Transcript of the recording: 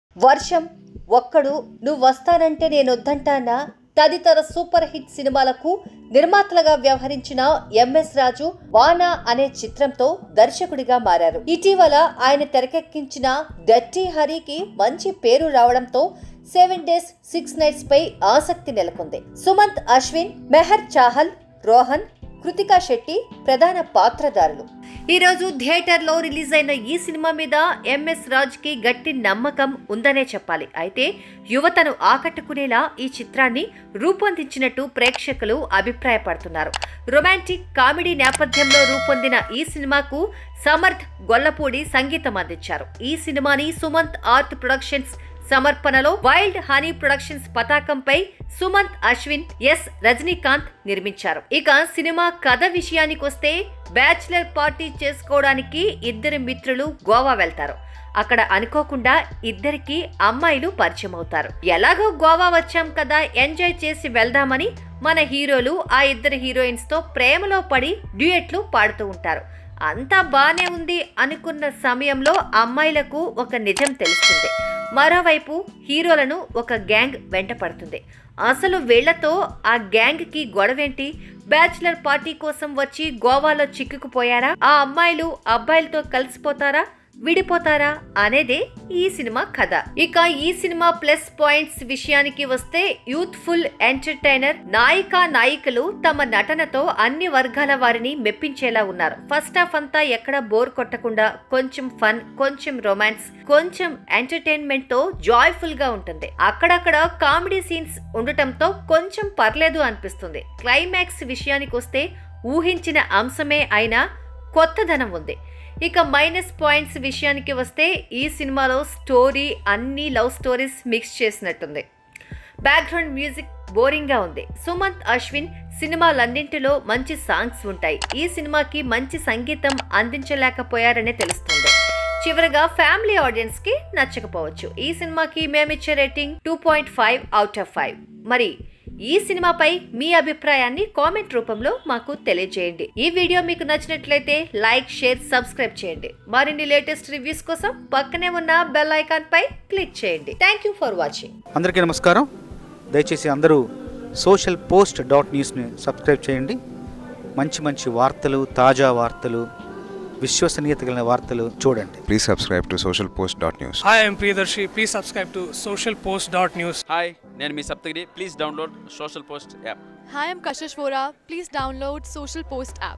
వర్షం ఒక్కడు నువ్వు వస్తానంటే నేను వద్దంటానా తదితర సూపర్ హిట్ సినిమాలకు నిర్మాతలుగా వ్యవహరించిన ఎంఎస్ రాజు వానా అనే చిత్రంతో దర్శకుడిగా మారారు ఇటీవల ఆయన తెరకెక్కించిన డట్టి హరికి మంచి పేరు రావడంతో సెవెన్ డేస్ సిక్స్ నైట్స్ పై ఆసక్తి నెలకొంది సుమంత్ అశ్విన్ మెహర్ చాహల్ రోహన్ కృతికా శెట్టి ప్రధాన పాత్రధారులు ఈ రోజు థియేటర్లో రిలీజ్ అయిన ఈ సినిమా మీద ఎంఎస్ రాజ్ కి గట్టి నమ్మకం ఉందనే చెప్పాలి అయితే యువతను ఆకట్టుకునేలా ఈ చిత్రాన్ని రూపొందించినట్టు ప్రేక్షకులు అభిప్రాయపడుతున్నారు రొమాంటిక్ కామెడీ నేపథ్యంలో రూపొందిన ఈ సినిమాకు సమర్థ్ గొల్లపూడి సంగీతం అందించారు ఈ సినిమాని సుమంత్ ఆర్ట్ ప్రొడక్షన్స్ సమర్పణలో వైల్డ్ హనీ ప్రొడక్షన్స్ పతాకంపై సుమంత్ అశ్విన్ ఎస్ రజనీకాంత్ నిర్మించారు ఇక సినిమా కథ విషయానికొస్తే బ్యాచిలర్ పార్టీ చేసుకోవడానికి ఇద్దరు మిత్రులు గోవా వెళ్తారు అక్కడ అనుకోకుండా ఇద్దరికి అమ్మాయిలు పరిచయం అవుతారు ఎలాగో గోవా వచ్చాం కదా ఎంజాయ్ చేసి వెళ్దామని మన హీరోలు ఆ ఇద్దరు హీరోయిన్స్ తో ప్రేమలో పడి డ్యూయెట్లు పాడుతూ ఉంటారు అంతా బానే ఉంది అనుకున్న సమయంలో అమ్మాయిలకు ఒక నిజం తెలుస్తుంది మరోవైపు హీరోలను ఒక గ్యాంగ్ వెంట పడుతుంది అసలు వీళ్లతో ఆ గ్యాంగ్ కి గొడవేంటి బ్యాచిలర్ పార్టీ కోసం వచ్చి గోవాలో చిక్కుకుపోయారా ఆ అమ్మాయిలు అబ్బాయిలతో కలిసిపోతారా విడిపోతారా అనేదే ఈ సినిమా కథ ఇక ఈ సినిమా ప్లస్ పాయింట్స్ విషయానికి వస్తే యూత్ఫుల్ ఎంటర్టైనర్ నాయిక నాయికలు తమ నటనతో అన్ని వర్గాల వారిని మెప్పించేలా ఉన్నారు ఫస్ట్ హాఫ్ అంతా ఎక్కడ బోర్ కొట్టకుండా కొంచెం ఫన్ కొంచెం రొమాన్స్ కొంచెం ఎంటర్టైన్మెంట్ తో జాయ్ఫుల్ గా ఉంటుంది అక్కడక్కడ కామెడీ సీన్స్ ఉండటంతో కొంచెం పర్లేదు అనిపిస్తుంది క్లైమాక్స్ విషయానికి వస్తే ఊహించిన అంశమే అయినా కొత్తదనం ఉంది ఇక మైనస్ పాయింట్స్ విషయానికి వస్తే ఈ సినిమాలో స్టోరీ అన్ని లవ్ స్టోరీస్ మిక్స్ చేసినట్టుంది బ్యాక్గ్రౌండ్ మ్యూజిక్ బోరింగ్ గా ఉంది సుమంత్ అశ్విన్ సినిమాలన్నింటిలో మంచి సాంగ్స్ ఉంటాయి ఈ సినిమాకి మంచి సంగీతం అందించలేకపోయారనే తెలుస్తుంది చివరగా ఫ్యామిలీ ఆడియన్స్ కి నచ్చకపోవచ్చు ఈ సినిమాకి మేమిచ్చే rating two point five out of five మరి ఈ సినిమాపై మీ అభిప్రాయాన్ని కామెంట్ రూపంలో మాకు తెలియజేయండి ఈ వీడియో మీకు నచ్చినట్లయితే లైక్ షేర్ సబ్స్క్రైబ్ చేయండి మరిన్ని లేటెస్ట్ రివ్యూస్ కోసం పక్కనే ఉన్న బెల్ ఐకాన్ పై క్లిక్ చేయండి థ్యాంక్ యూ ఫర్ వాచింగ్ అందరికీ నమస్కారం దయచేసి అందరూ సోషల్ పోస్ట్ డాట్ న్యూస్ని సబ్స్క్రైబ్ చేయండి మంచి మంచి వార్తలు తాజా వార్తలు విశ్వసనీయత కలిగిన వార్తలు చూడండి Please subscribe to socialpost.news. Hi, I'm Priyadarshi. Please subscribe to socialpost.news. Hi నేను మీ Saptagiri please download social post app Hi, I'm Kashish Vora. Please download Social Post app.